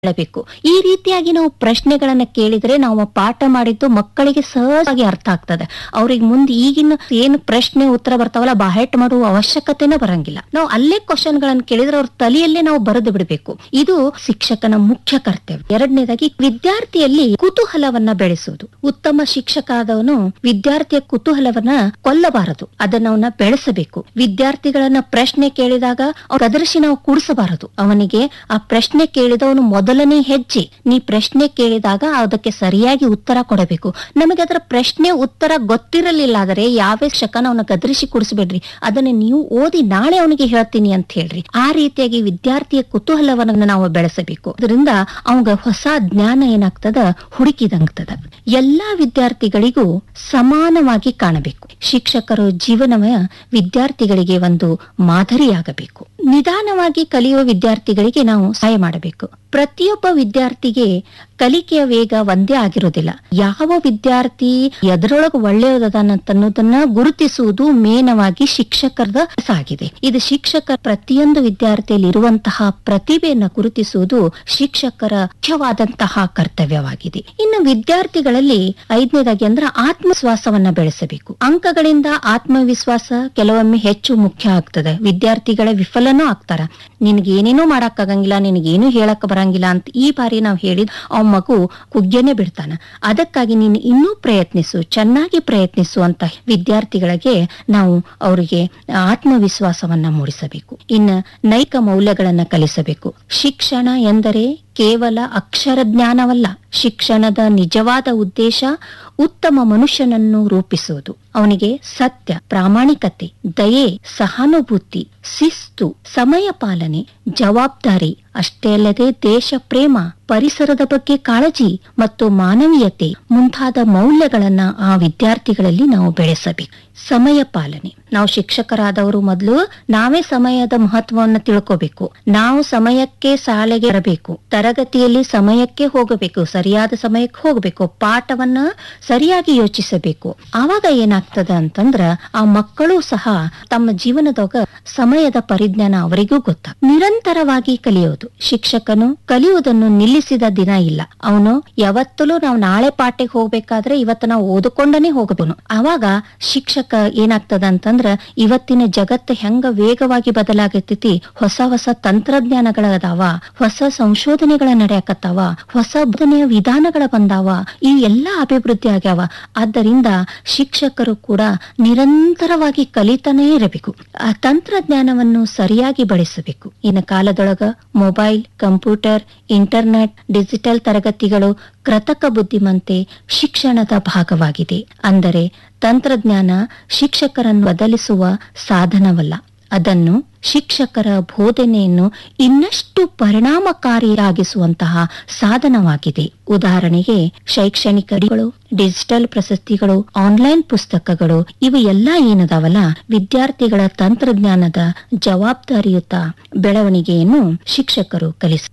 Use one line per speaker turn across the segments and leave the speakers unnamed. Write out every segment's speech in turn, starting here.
ಹೇಳಬೇಕು ಈ ರೀತಿಯಾಗಿ ನಾವು ಪ್ರಶ್ನೆಗಳನ್ನ ಕೇಳಿದ್ರೆ ನಾವು ಪಾಠ ಮಾಡಿದ್ದು ಮಕ್ಕಳಿಗೆ ಸಹಜವಾಗಿ ಅರ್ಥ ಆಗ್ತದೆ ಅವ್ರಿಗೆ ಮುಂದೆ ಈಗಿನ ಏನು ಪ್ರಶ್ನೆ ಉತ್ತರ ಬರ್ತಾವಲ್ಲ ಬಾಹೆಟ್ ಮಾಡುವ ಅವಶ್ಯಕತೆನೇ ಬರಂಗಿಲ್ಲ ನಾವು ಅಲ್ಲೇ ಕ್ವಶನ್ ಗಳನ್ನ ಕೇಳಿದ್ರೆ ಅವ್ರ ತಲೆಯಲ್ಲೇ ನಾವು ಬರೆದು ಬಿಡಬೇಕು ಇದು ಶಿಕ್ಷಕನ ಮುಖ್ಯ ಕರ್ತವ್ಯ ಎರಡನೇದಾಗಿ ವಿದ್ಯಾರ್ಥಿಯಲ್ಲಿ ಕುತೂಹಲವನ್ನ ಬೆಳೆಸುವುದು ಉತ್ತಮ ಶಿಕ್ಷಕ ಆದವನು ವಿದ್ಯಾರ್ಥಿಯ ಕುತೂಹಲವನ್ನ ಕೊಲ್ಲಬಾರದು ಅದನ್ನ ಅವನ್ನ ಬೆಳೆಸಬೇಕು ವಿದ್ಯಾರ್ಥಿಗಳನ್ನ ಪ್ರಶ್ನೆ ಕೇಳಿದಾಗ ಅವ್ರ ಗದರಿಸಿ ನಾವು ಕೂಡಿಸಬಾರದು ಅವನಿಗೆ ಆ ಪ್ರಶ್ನೆ ಕೇಳಿದವನು ಮೊದಲನೇ ಹೆಜ್ಜೆ ನೀ ಪ್ರಶ್ನೆ ಕೇಳಿದಾಗ ಅದಕ್ಕೆ ಸರಿಯಾಗಿ ಉತ್ತರ ಕೊಡಬೇಕು ನಮಗೆ ಅದರ ಪ್ರಶ್ನೆ ಉತ್ತರ ಗೊತ್ತಿರಲಿಲ್ಲ ಆದರೆ ಯಾವ ಶಿಕ್ಷಕನ ಅವನ ಗದರಿಸಿ ಕೂಡಿಸಬೇಡ್ರಿ ಅದನ್ನ ನೀವು ಓದಿ ನಾಳೆ ಅವನಿಗೆ ಹೇಳ್ತೀನಿ ಅಂತ ಹೇಳ್ರಿ ಆ ರೀತಿಯಾಗಿ ವಿದ್ಯಾರ್ಥಿಯ ಕುತೂಹಲವನ್ನ ನಾವು ಬೆಳೆಸಬೇಕು ಅದರಿಂದ ಅವಾಗ ಹೊಸ ಜ್ಞಾನ ಏನಾಗ್ತದ ಹುಡುಕಿದಂಗ್ತದ ಎಲ್ಲಾ ವಿದ್ಯಾರ್ಥಿಗಳಿಗೂ ಸಮಾನವಾಗಿ ಕಾಣಬೇಕು ಶಿಕ್ಷಕರು ಜೀವನವೇ ವಿದ್ಯಾರ್ಥಿಗಳಿಗೆ ಒಂದು ಮಾದರಿಯಾಗಬೇಕು ನಿಧಾನವಾಗಿ ಕಲಿಯುವ ವಿದ್ಯಾರ್ಥಿಗಳಿಗೆ ನಾವು ಸಹಾಯ ಮಾಡಬೇಕು ಪ್ರತಿಯೊಬ್ಬ ವಿದ್ಯಾರ್ಥಿಗೆ ಕಲಿಕೆಯ ವೇಗ ಒಂದೇ ಆಗಿರೋದಿಲ್ಲ ಯಾವ ವಿದ್ಯಾರ್ಥಿ ಎದರೊಳಗೆ ಒಳ್ಳೆಯದನ್ನೋದನ್ನ ಗುರುತಿಸುವುದು ಮೇನವಾಗಿ ಶಿಕ್ಷಕರದ ಕೆಲಸ ಆಗಿದೆ ಇದು ಶಿಕ್ಷಕ ಪ್ರತಿಯೊಂದು ವಿದ್ಯಾರ್ಥಿಯಲ್ಲಿ ಇರುವಂತಹ ಪ್ರತಿಭೆಯನ್ನ ಗುರುತಿಸುವುದು ಶಿಕ್ಷಕರ ಮುಖ್ಯವಾದಂತಹ ಕರ್ತವ್ಯವಾಗಿದೆ ಇನ್ನು ವಿದ್ಯಾರ್ಥಿಗಳಲ್ಲಿ ಐದನೇದಾಗಿ ಅಂದ್ರೆ ಆತ್ಮವಿಶ್ವಾಸವನ್ನ ಬೆಳೆಸಬೇಕು ಅಂಕಗಳಿಂದ ಆತ್ಮವಿಶ್ವಾಸ ಕೆಲವೊಮ್ಮೆ ಹೆಚ್ಚು ಮುಖ್ಯ ಆಗ್ತದೆ ವಿದ್ಯಾರ್ಥಿಗಳ ವಿಫಲನೂ ಆಗ್ತಾರ ನಿನಗೆ ಏನೇನೋ ಮಾಡಕ್ಕಾಗಂಗಿಲ್ಲ ನಿನಗೇನು ಹೇಳಕ್ ಬರಂಗಿಲ್ಲ ಅಂತ ಈ ಬಾರಿ ನಾವು ಹೇಳಿದ್ ಅವ್ ಮಗು ಕುಗ್ಗೇನೆ ಬಿಡ್ತಾನ ಅದಕ್ಕಾಗಿ ನೀನು ಇನ್ನೂ ಪ್ರಯತ್ನಿಸು ಚೆನ್ನಾಗಿ ಪ್ರಯತ್ನಿಸು ಅಂತ ವಿದ್ಯಾರ್ಥಿಗಳಿಗೆ ನಾವು ಅವರಿಗೆ ಆತ್ಮವಿಶ್ವಾಸವನ್ನ ಮೂಡಿಸಬೇಕು ಇನ್ನು ನೈಕ ಮೌಲ್ಯಗಳನ್ನ ಕಲಿಸಬೇಕು ಶಿಕ್ಷಣ ಎಂದರೆ ಕೇವಲ ಅಕ್ಷರ ಜ್ಞಾನವಲ್ಲ ಶಿಕ್ಷಣದ ನಿಜವಾದ ಉದ್ದೇಶ ಉತ್ತಮ ಮನುಷ್ಯನನ್ನು ರೂಪಿಸುವುದು ಅವನಿಗೆ ಸತ್ಯ ಪ್ರಾಮಾಣಿಕತೆ ದಯೆ ಸಹಾನುಭೂತಿ ಶಿಸ್ತು ಸಮಯ ಪಾಲನೆ ಜವಾಬ್ದಾರಿ ಅಷ್ಟೇ ಅಲ್ಲದೆ ದೇಶ ಪ್ರೇಮ ಪರಿಸರದ ಬಗ್ಗೆ ಕಾಳಜಿ ಮತ್ತು ಮಾನವೀಯತೆ ಮುಂತಾದ ಮೌಲ್ಯಗಳನ್ನ ಆ ವಿದ್ಯಾರ್ಥಿಗಳಲ್ಲಿ ನಾವು ಬೆಳೆಸಬೇಕು ಸಮಯ ಪಾಲನೆ ನಾವು ಶಿಕ್ಷಕರಾದವರು ಮೊದಲು ನಾವೇ ಸಮಯದ ಮಹತ್ವವನ್ನು ತಿಳ್ಕೋಬೇಕು ನಾವು ಸಮಯಕ್ಕೆ ಶಾಲೆಗೆ ಬರಬೇಕು ತರಗತಿಯಲ್ಲಿ ಸಮಯಕ್ಕೆ ಹೋಗಬೇಕು ಸರಿಯಾದ ಸಮಯಕ್ಕೆ ಹೋಗಬೇಕು ಪಾಠವನ್ನ ಸರಿಯಾಗಿ ಯೋಚಿಸಬೇಕು ಆವಾಗ ಏನಾಗ್ತದ ಅಂತಂದ್ರ ಆ ಮಕ್ಕಳು ಸಹ ತಮ್ಮ ಜೀವನದಾಗ ಸಮಯದ ಪರಿಜ್ಞಾನ ಅವರಿಗೂ ಗೊತ್ತ ನಿರಂತರವಾಗಿ ಕಲಿಯೋದು ಶಿಕ್ಷಕನು ಕಲಿಯುವುದನ್ನು ನಿಲ್ಲಿಸಿದ ದಿನ ಇಲ್ಲ ಅವನು ಯಾವತ್ತಲೂ ನಾವು ನಾಳೆ ಪಾಠಕ್ಕೆ ಹೋಗ್ಬೇಕಾದ್ರೆ ಇವತ್ತು ನಾವು ಓದಿಕೊಂಡನೇ ಹೋಗಬೇಕು ಅವಾಗ ಶಿಕ್ಷಕ ಏನಾಗ್ತದ ಅಂತಂದ್ರ ಇವತ್ತಿನ ಜಗತ್ತು ಹೆಂಗ ವೇಗವಾಗಿ ಬದಲಾಗತೈತಿ ಹೊಸ ಹೊಸ ತಂತ್ರಜ್ಞಾನಗಳ ಅದಾವ ಹೊಸ ಸಂಶೋಧನೆಗಳ ನಡೆಯಕತ್ತಾವ ಹೊಸ ಬೋಧನೆಯ ವಿಧಾನಗಳ ಬಂದಾವ ಈ ಎಲ್ಲಾ ಅಭಿವೃದ್ಧಿ ಆಗ್ಯಾವ ಆದ್ದರಿಂದ ಶಿಕ್ಷಕರು ಕೂಡ ನಿರಂತರವಾಗಿ ಕಲಿತಾನೇ ಇರಬೇಕು ಆ ತಂತ್ರಜ್ಞಾನವನ್ನು ಸರಿಯಾಗಿ ಬಳಸಬೇಕು ಇನ್ನು ಕಾಲದೊಳಗ ಮೊಬೈಲ್ ಕಂಪ್ಯೂಟರ್ ಇಂಟರ್ನೆಟ್ ಡಿಜಿಟಲ್ ತರಗತಿಗಳು ಕೃತಕ ಬುದ್ಧಿಮಂತೆ ಶಿಕ್ಷಣದ ಭಾಗವಾಗಿದೆ ಅಂದರೆ ತಂತ್ರಜ್ಞಾನ ಶಿಕ್ಷಕರನ್ನು ಬದಲಿಸುವ ಸಾಧನವಲ್ಲ ಅದನ್ನು ಶಿಕ್ಷಕರ ಬೋಧನೆಯನ್ನು ಇನ್ನಷ್ಟು ಪರಿಣಾಮಕಾರಿಯಾಗಿಸುವಂತಹ ಸಾಧನವಾಗಿದೆ ಉದಾಹರಣೆಗೆ ಶೈಕ್ಷಣಿಕ ಅಡಿಗಳು ಡಿಜಿಟಲ್ ಪ್ರಶಸ್ತಿಗಳು ಆನ್ಲೈನ್ ಪುಸ್ತಕಗಳು ಇವು ಎಲ್ಲ ಏನದಾವಲ್ಲ ವಿದ್ಯಾರ್ಥಿಗಳ ತಂತ್ರಜ್ಞಾನದ ಜವಾಬ್ದಾರಿಯುತ ಬೆಳವಣಿಗೆಯನ್ನು ಶಿಕ್ಷಕರು ಕಲಿಸ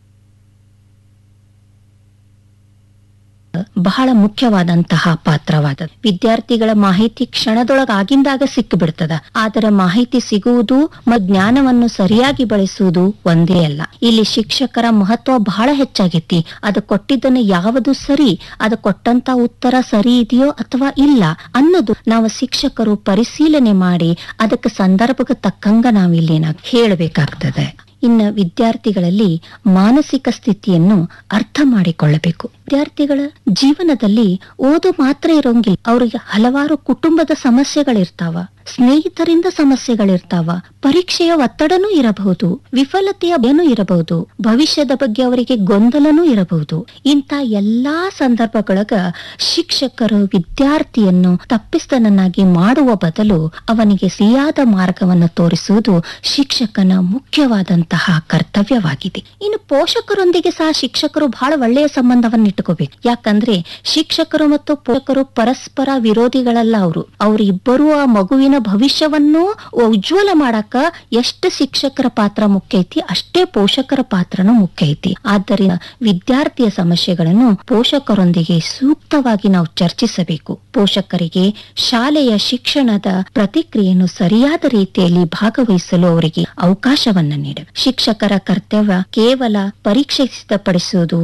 ಬಹಳ ಮುಖ್ಯವಾದಂತಹ ಪಾತ್ರವಾದ ವಿದ್ಯಾರ್ಥಿಗಳ ಮಾಹಿತಿ ಕ್ಷಣದೊಳಗ ಆಗಿಂದಾಗ ಸಿಕ್ಕಿಬಿಡ್ತದ ಆದರೆ ಮಾಹಿತಿ ಸಿಗುವುದು ಮತ್ತು ಜ್ಞಾನವನ್ನು ಸರಿಯಾಗಿ ಬಳಸುವುದು ಒಂದೇ ಅಲ್ಲ ಇಲ್ಲಿ ಶಿಕ್ಷಕರ ಮಹತ್ವ ಬಹಳ ಹೆಚ್ಚಾಗೈತಿ ಅದು ಕೊಟ್ಟಿದ್ದನ್ನು ಯಾವುದು ಸರಿ ಅದು ಕೊಟ್ಟಂತ ಉತ್ತರ ಸರಿ ಇದೆಯೋ ಅಥವಾ ಇಲ್ಲ ಅನ್ನೋದು ನಾವು ಶಿಕ್ಷಕರು ಪರಿಶೀಲನೆ ಮಾಡಿ ಅದಕ್ಕೆ ಸಂದರ್ಭಕ್ಕೆ ತಕ್ಕಂಗ ನಾವಿಲ್ಲಿ ಹೇಳಬೇಕಾಗ್ತದೆ ಇನ್ನು ವಿದ್ಯಾರ್ಥಿಗಳಲ್ಲಿ ಮಾನಸಿಕ ಸ್ಥಿತಿಯನ್ನು ಅರ್ಥ ಮಾಡಿಕೊಳ್ಳಬೇಕು ವಿದ್ಯಾರ್ಥಿಗಳ ಜೀವನದಲ್ಲಿ ಓದು ಮಾತ್ರ ಇರೋಂಗಿಲ್ಲ ಅವರಿಗೆ ಹಲವಾರು ಕುಟುಂಬದ ಸಮಸ್ಯೆಗಳಿರ್ತಾವ ಸ್ನೇಹಿತರಿಂದ ಸಮಸ್ಯೆಗಳಿರ್ತಾವ ಪರೀಕ್ಷೆಯ ಒತ್ತಡನೂ ಇರಬಹುದು ವಿಫಲತೆಯ ಭಯನೂ ಇರಬಹುದು ಭವಿಷ್ಯದ ಬಗ್ಗೆ ಅವರಿಗೆ ಗೊಂದಲನೂ ಇರಬಹುದು ಇಂಥ ಎಲ್ಲಾ ಸಂದರ್ಭಗಳಗ ಶಿಕ್ಷಕರು ವಿದ್ಯಾರ್ಥಿಯನ್ನು ತಪ್ಪಿಸ್ತನನ್ನಾಗಿ ಮಾಡುವ ಬದಲು ಅವನಿಗೆ ಸಿಯಾದ ಮಾರ್ಗವನ್ನು ತೋರಿಸುವುದು ಶಿಕ್ಷಕನ ಮುಖ್ಯವಾದಂತಹ ಕರ್ತವ್ಯವಾಗಿದೆ ಇನ್ನು ಪೋಷಕರೊಂದಿಗೆ ಸಹ ಶಿಕ್ಷಕರು ಬಹಳ ಒಳ್ಳೆಯ ಸಂಬಂಧವನ್ನು ಇಟ್ಕೋಬೇಕು ಯಾಕಂದ್ರೆ ಶಿಕ್ಷಕರು ಮತ್ತು ಪೋಷಕರು ಪರಸ್ಪರ ವಿರೋಧಿಗಳಲ್ಲ ಅವರು ಅವರಿಬ್ಬರು ಆ ಮಗುವಿನ ಭವಿಷ್ಯವನ್ನು ಉಜ್ವಲ ಮಾಡಕ ಎಷ್ಟು ಶಿಕ್ಷಕರ ಪಾತ್ರ ಮುಖ್ಯ ಐತಿ ಅಷ್ಟೇ ಪೋಷಕರ ಪಾತ್ರನೂ ಮುಖ್ಯ ಐತಿ ಆದ್ದರಿಂದ ವಿದ್ಯಾರ್ಥಿಯ ಸಮಸ್ಯೆಗಳನ್ನು ಪೋಷಕರೊಂದಿಗೆ ಸೂಕ್ತವಾಗಿ ನಾವು ಚರ್ಚಿಸಬೇಕು ಪೋಷಕರಿಗೆ ಶಾಲೆಯ ಶಿಕ್ಷಣದ ಪ್ರತಿಕ್ರಿಯೆಯನ್ನು ಸರಿಯಾದ ರೀತಿಯಲ್ಲಿ ಭಾಗವಹಿಸಲು ಅವರಿಗೆ ಅವಕಾಶವನ್ನ ನೀಡಬೇಕು ಶಿಕ್ಷಕರ ಕರ್ತವ್ಯ ಕೇವಲ ಪರೀಕ್ಷೆ ಸಿದ್ಧಪಡಿಸುವುದು